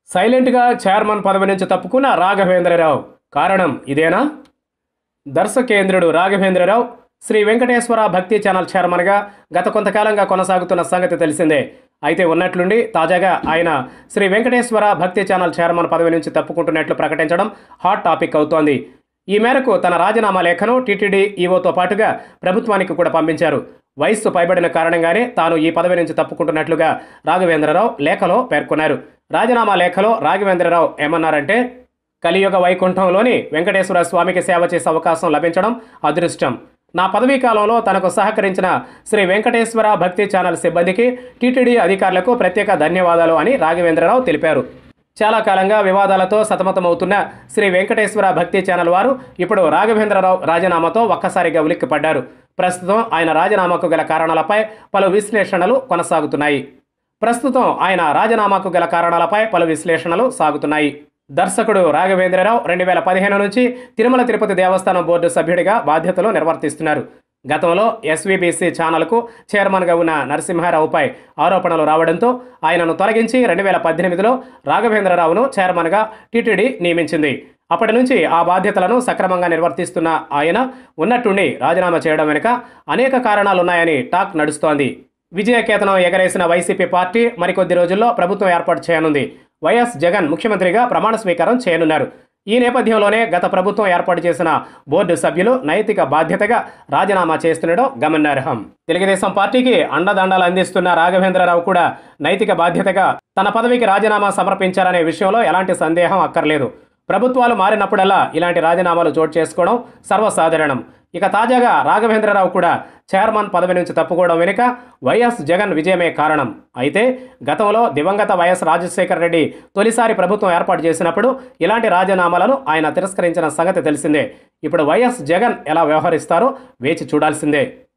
సైలెంట్గా చైర్మన్ పదవి నుంచి తప్పుకున్న రాఘవేంద్రరావు కారణం ఇదేనా దర్శకేంద్రుడు రాఘవేంద్రరావు శ్రీ వెంకటేశ్వర భక్తి ఛానల్ చైర్మన్గా గత కొంతకాలంగా కొనసాగుతున్న సంగతి తెలిసిందే అయితే ఉన్నట్లుండి తాజాగా ఆయన శ్రీ వెంకటేశ్వర భక్తి ఛానల్ చైర్మన్ పదవి నుంచి తప్పుకుంటున్నట్లు ప్రకటించడం హాట్ టాపిక్ అవుతోంది ఈ మేరకు తన రాజీనామా లేఖను టీటీడీ ఈవోతో పాటుగా ప్రభుత్వానికి కూడా పంపించారు వయస్సు పైబడిన కారణంగానే తాను ఈ పదవి నుంచి తప్పుకుంటున్నట్లుగా రాఘవేంద్రరావు లేఖలో పేర్కొన్నారు రాజీనామా లేఖలో రాఘవేంద్రరావు ఏమన్నారంటే కలియుగ వైకుంఠంలోని వెంకటేశ్వర స్వామికి సేవ చేసే అవకాశం లభించడం అదృష్టం నా పదవీ కాలంలో తనకు సహకరించిన శ్రీ వెంకటేశ్వర భక్తి ఛానల్ సిబ్బందికి టీటీడీ అధికారులకు ప్రత్యేక ధన్యవాదాలు అని రాఘవేంద్రరావు తెలిపారు చాలా కాలంగా వివాదాలతో సతమతమవుతున్న శ్రీ వెంకటేశ్వర భక్తి ఛానల్ వారు ఇప్పుడు రాఘవేంద్రరావు రాజీనామాతో ఒక్కసారిగా ఉలిక్కిపడ్డారు ప్రస్తుతం ఆయన రాజీనామాకు గల కారణాలపై పలు విశ్లేషణలు కొనసాగుతున్నాయి ప్రస్తుతం ఆయన రాజీనామాకు గల కారణాలపై పలు విశ్లేషణలు సాగుతున్నాయి దర్శకుడు రాఘవేంద్రరావు రెండు వేల పదిహేను నుంచి తిరుమల తిరుపతి దేవస్థానం బోర్డు సభ్యుడిగా బాధ్యతలు నిర్వర్తిస్తున్నారు గతంలో ఎస్వీబీసీ ఛానల్కు చైర్మన్గా ఉన్న నరసింహారావుపై ఆరోపణలు రావడంతో ఆయనను తొలగించి రెండు వేల పద్దెనిమిదిలో రాఘవేంద్రరావును చైర్మన్గా టీటీడీ నియమించింది అప్పటి నుంచి ఆ బాధ్యతలను సక్రమంగా నిర్వర్తిస్తున్న ఆయన ఉన్నట్టుండి రాజీనామా చేయడం వెనుక అనేక కారణాలున్నాయని టాక్ నడుస్తోంది విజయకేతనం ఎగరేసిన వైసీపీ పార్టీ మరికొద్ది రోజుల్లో ప్రభుత్వం ఏర్పాటు చేయనుంది వైఎస్ జగన్ ముఖ్యమంత్రిగా ప్రమాణ స్వీకారం చేయనున్నారు ఈ నేపథ్యంలోనే గత ప్రభుత్వం ఏర్పాటు చేసిన బోర్డు సభ్యులు నైతిక బాధ్యతగా రాజీనామా చేస్తుండడం గమనార్హం తెలుగుదేశం పార్టీకి అండదండలు అందిస్తున్న రాఘవేంద్రరావు కూడా నైతిక బాధ్యతగా తన పదవికి రాజీనామా సమర్పించారనే విషయంలో ఎలాంటి సందేహం అక్కర్లేదు ప్రభుత్వాలు మారినప్పుడల్లా ఇలాంటి రాజీనామాలు చోటు చేసుకోవడం సర్వసాధారణం ఇక తాజాగా రాఘవేంద్రరావు కూడా చైర్మన్ పదవి నుంచి తప్పుకోవడం వెనుక వైఎస్ జగన్ విజయమే కారణం అయితే గతంలో దివంగత వైఎస్ రాజశేఖర రెడ్డి తొలిసారి ప్రభుత్వం ఏర్పాటు చేసినప్పుడు ఇలాంటి రాజీనామాలను ఆయన తిరస్కరించిన సంగతి తెలిసిందే ఇప్పుడు వైఎస్ జగన్ ఎలా వ్యవహరిస్తారో వేచి చూడాల్సిందే